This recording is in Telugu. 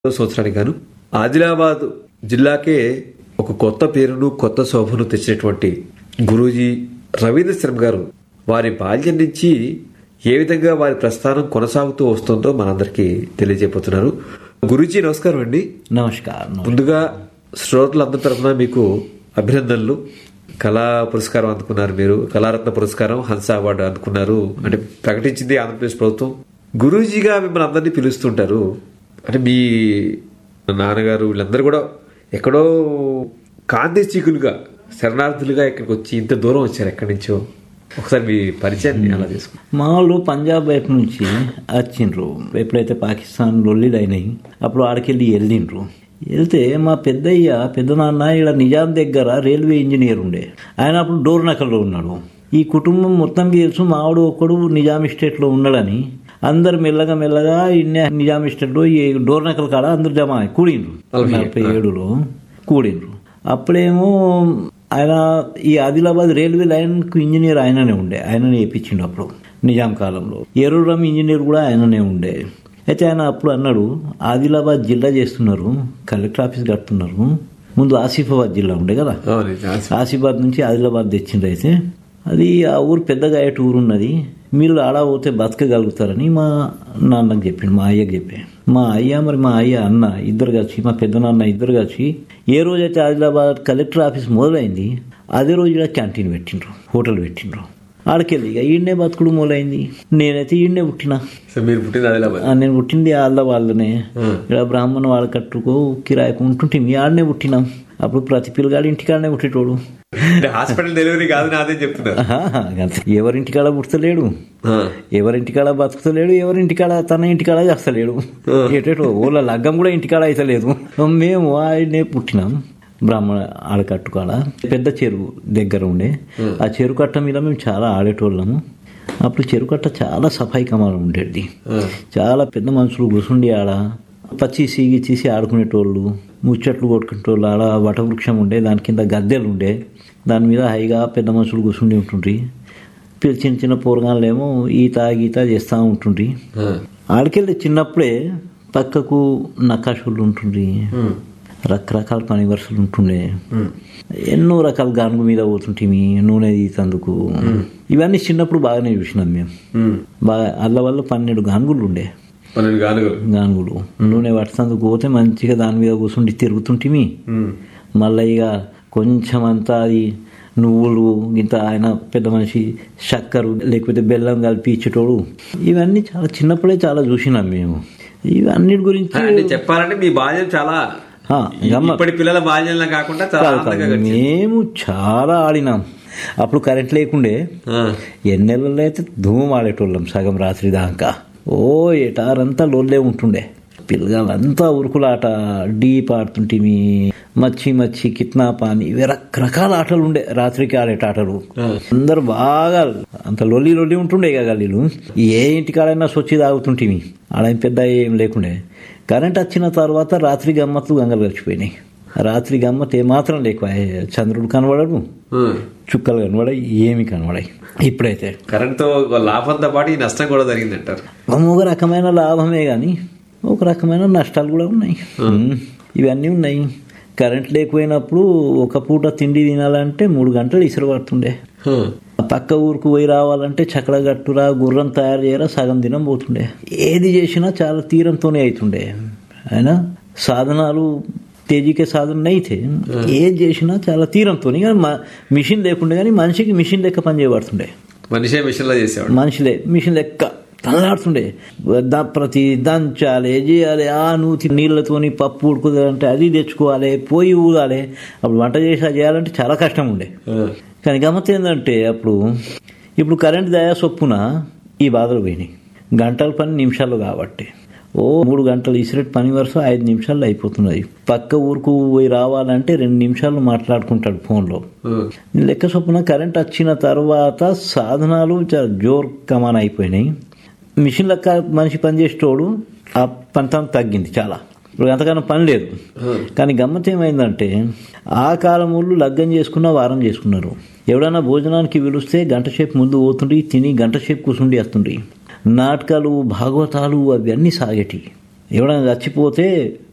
సంవత్సరానికి గాను ఆదిలాబాద్ జిల్లాకే ఒక కొత్త పేరును కొత్త శోభను తెచ్చినటువంటి గురూజీ రవీంద్ర శర్మ గారు వారి బాల్యం నుంచి ఏ విధంగా వారి ప్రస్థానం కొనసాగుతూ వస్తుందో మనందరికీ తెలియజేయబోతున్నారు గురూజీ నమస్కారం అండి నమస్కారం ముందుగా శ్రోతలందరి తరఫున మీకు అభినందనలు కళా పురస్కారం అందుకున్నారు మీరు కళారత్న పురస్కారం హంస అవార్డు అందుకున్నారు అంటే ప్రకటించింది ఆంధ్రప్రదేశ్ ప్రభుత్వం గురూజీగా మిమ్మల్ని అందరినీ పిలుస్తుంటారు అంటే మీ నాన్నగారు వీళ్ళందరూ కూడా ఎక్కడో కాంతిచీకులుగా శరణార్థులుగా ఇక్కడికి వచ్చి ఇంత దూరం వచ్చారు ఎక్కడి నుంచో ఒకసారి మీ పరిచయాన్ని అలా తీసుకున్నాం మా వాళ్ళు పంజాబ్ వైపు నుంచి వచ్చిండ్రు ఎప్పుడైతే పాకిస్తాన్ లొల్లిలు అయినాయి అప్పుడు ఆడికెళ్ళి వెళ్ళిండ్రు వెళ్తే మా పెద్దయ్య పెద్ద నాన్న ఇక్కడ నిజాం దగ్గర రైల్వే ఇంజనీర్ ఉండే ఆయన అప్పుడు డోర్నకల్లో ఉన్నాడు ఈ కుటుంబం మొత్తం తెలుసు మావాడు ఒకడు నిజాం ఎస్టేట్లో ఉన్నాడని అందరు మెల్లగా మెల్లగా ఇన్నే నిజాం ఎస్టేట్లో ఈ డోర్నకల్ కాడ అందరు జమ అయ్యి కూడిండ్రు నలభై ఏడులో కూడిండ్రు అప్పుడేమో ఆయన ఈ ఆదిలాబాద్ రైల్వే లైన్ కు ఇంజనీర్ ఆయననే ఉండే ఆయననే వేయించిండు అప్పుడు నిజాం కాలంలో ఎరురం ఇంజనీర్ కూడా ఆయననే ఉండే అయితే ఆయన అప్పుడు అన్నాడు ఆదిలాబాద్ జిల్లా చేస్తున్నారు కలెక్టర్ ఆఫీస్ కడుతున్నారు ముందు ఆసిఫాబాద్ జిల్లా ఉండే కదా ఆసిఫాబాద్ నుంచి ఆదిలాబాద్ తెచ్చిండ్రు అయితే అది ఆ ఊరు పెద్దగా అయ్యేట ఊరు ఉన్నది మీరు ఆడ పోతే బతకగలుగుతారని మా నాన్నకి చెప్పిండు మా అయ్యకి చెప్పి మా అయ్య మరి మా అయ్య అన్న ఇద్దరు కలిసి మా పెద్ద నాన్న ఇద్దరు కలిసి ఏ రోజైతే ఆదిలాబాద్ కలెక్టర్ ఆఫీస్ మొదలైంది అదే రోజు ఇక్కడ క్యాంటీన్ పెట్టిండ్రు హోటల్ పెట్టిండ్రు ఆడికెళ్ళి ఇక ఈడనే బతుకుడు మొదలైంది నేనైతే ఈడనే పుట్టినా సో మీరు పుట్టింది ఆదిలాబాద్ ఆ, నేను పుట్టింది వాళ్ళ వాళ్ళనే ఇక్కడ బ్రాహ్మణ వాళ్ళ కట్టుకో కిరాయికు ఉంటుంటే మీ ఆడనే పుట్టినాం అప్పుడు ప్రతి పిల్లగాడు ఇంటికాడనే పుట్టేటోడు అంటే హాస్పిటల్ డెలివరీ కాదు నాదే చెప్తున్నారు ఆహా, అంతే. ఎవరింటికాడ పుడతలేడు ఆ. ఎవరింటికాడ బతుకుతలేడు ఎవరింటికాడ తన ఇంటికాడ చేస్తలేడు ఎటేటో ఓళ్ళ లగ్గం కూడా ఇంటికాడ అయితలేదు మేము ఆయనే పుట్టినాం బ్రాహ్మణ ఆడకట్టు కాడ పెద్ద చెరువు దగ్గర ఉండే ఆ చెరువు కట్ట మీద మేము చాలా ఆడేటోళ్ళము అప్పుడు చెరువు కట్ట చాలా సఫాయి కమాలు ఉండేది చాలా పెద్ద మనుషులు కూర్చుండి ఆడ పచ్చి సీగి చీసి ఆడుకునేటోళ్ళు ముచ్చట్లు కొట్టుకునేటోళ్ళు ఆడ వటవృక్షం ఉండే దాని కింద గద్దెలు ఉండే దాని మీద హైగా పెద్ద మనుషులు కూర్చుండి ఉంటుండ్రి పిల్ల- చిన్న చిన్న పోరగాళ్ళేమో ఈత గీత చేస్తూ ఉంటుండ్రి ఆ. ఆడికెళ్ళి చిన్నప్పుడే పక్కకు నకాషులు ఉంటుండ్రి రకరకాల పని వరుసలు ఉంటుండే ఎన్నో రకాల గానుగు మీద పోతుంటిమి నూనె తీతందుకు ఇవన్నీ చిన్నప్పుడు బాగానే చూసినాం మేము ఉమ్. బాగా అల్ల వల్ల పన్నెండు గానుగులు ఉండే పన్నెండు గానుగలు గానుగులు నూనె పట్టుతందుకు పోతే మంచిగా దాని మీద కూర్చుండి తిరుగుతుంటిమి ఉమ్. మళ్ళీ ఇక కొంచెం అంతా అది నువ్వులు ఇంత ఆయన పెద్ద మనిషి చక్కెర లేకపోతే బెల్లం కలిపి ఇచ్చేటోడు ఇవన్నీ చాలా చిన్నప్పుడే చాలా చూసినాం మేము ఇవన్నిటి గురించి అంటే చెప్పాలంటే మీ బాల్యం చాలా ఆ, గమ్మ- ఇప్పటి పిల్లల బాల్యంలా కాకుండా చాలా కాదు, ఆనందంగా కాదు. గడిచింది. మేము చాలా ఆడినాం అప్పుడు కరెంట్ లేకుండే ఆ. ఎన్నెలలో అయితే ధూమ్ ఆడేటోళ్ళం సగం రాత్రి దాకా ఓ ఎటారంతా లోల్లే ఉంటుండే పిల్లగాళ్ళంతా ఉరుకులాట డీప్ ఆడుతుంటిమి మచ్చి మచ్చి కిట్నాప్ అని ఇవి రకరకాల ఆటలు ఉండే రాత్రికి ఆడేట ఆటలు అందరు బాగా అంత లొల్లి లొల్లి ఉంటుండే ఇక గల్లీలు ఏ ఇంటికాడైనా సొచ్చి తాగుతుంటిమి ఆడ ఏం పెద్ద ఏం లేకుండే కరెంట్ వచ్చిన తర్వాత రాత్రి గమ్మత్తులు గంగలు గడిచిపోయినాయి రాత్రి గమ్మత్ ఏమాత్రం లేకపోయే చంద్రుడు కనబడడు ఉమ్. చుక్కలు కనబడాయి ఏమి కనబడాయి ఇప్పుడైతే కరెంట్ తో లాభంతో పాటు ఈ నష్టం కూడా జరిగింది అంటారు ఒక రకమైన లాభమే కానీ ఒక రకమైన నష్టాలు కూడా ఉన్నాయి ఉమ్, ఇవన్నీ ఉన్నాయి కరెంట్ లేకపోయినప్పుడు ఒక పూట తిండి తినాలంటే మూడు గంటలు ఇసురు పడుతుండే ఆ పక్క ఊరికి పోయి రావాలంటే చక్ర గట్టురా గుర్రం తయారు చేయరా సగం దినం పోతుండే ఏది చేసినా చాలా తీరంతోనే అవుతుండే అయినా సాధనాలు తేజీకే సాధన అయితే ఏది చేసినా చాలా తీరంతో మిషన్ లేకుండే కానీ మనిషికి మిషన్ లెక్క పని చేయబడుతుండే మనిషే మిషన్ లో చేసేవాడు మనుషులే మిషన్ లెక్క తనలాడుతుండే దా- ప్రతి దంచాలి చేయాలి ఆ నూతి నీళ్ళతోని పప్పు ఉడుకుదంటే అది తెచ్చుకోవాలి పోయి ఊదాలి అప్పుడు వంట చేసి అది చేయాలంటే చాలా కష్టం ఉండే ఆ. కానీ గమ్మత్ ఏంటంటే అప్పుడు ఇప్పుడు కరెంట్ దయా చొప్పున ఈ బాధలు పోయినాయి గంటల పని నిమిషాలు కాబట్టి ఓ మూడు గంటలు ఇసిరెట్ పని వరుస ఐదు నిమిషాల్లో అయిపోతున్నది పక్క ఊరుకు పోయి రావాలంటే రెండు నిమిషాలు మాట్లాడుకుంటాడు ఫోన్లో ఉమ్. లెక్క చొప్పున కరెంట్ వచ్చిన తర్వాత సాధనాలు చాలా జోర్ కమాన్ అయిపోయినాయి మిషన్ లెక్క మనిషి పనిచేసేటోడు ఆ పంతం తగ్గింది చాలా ఇప్పుడు అంతకన్నా పని లేదు కానీ గమ్మత్ ఏమైందంటే ఆ కాలం వాళ్ళు లగ్గం చేసుకున్న వారం చేసుకున్నారు ఎవడన్నా భోజనానికి పిలిస్తే గంట సేపు ముందు పోతుండ్రి తిని గంట సేపు కూర్చుండి వస్తుండ్రి నాటకాలు భాగవతాలు అవన్నీ సాగేటి ఎవడైనా చచ్చిపోతే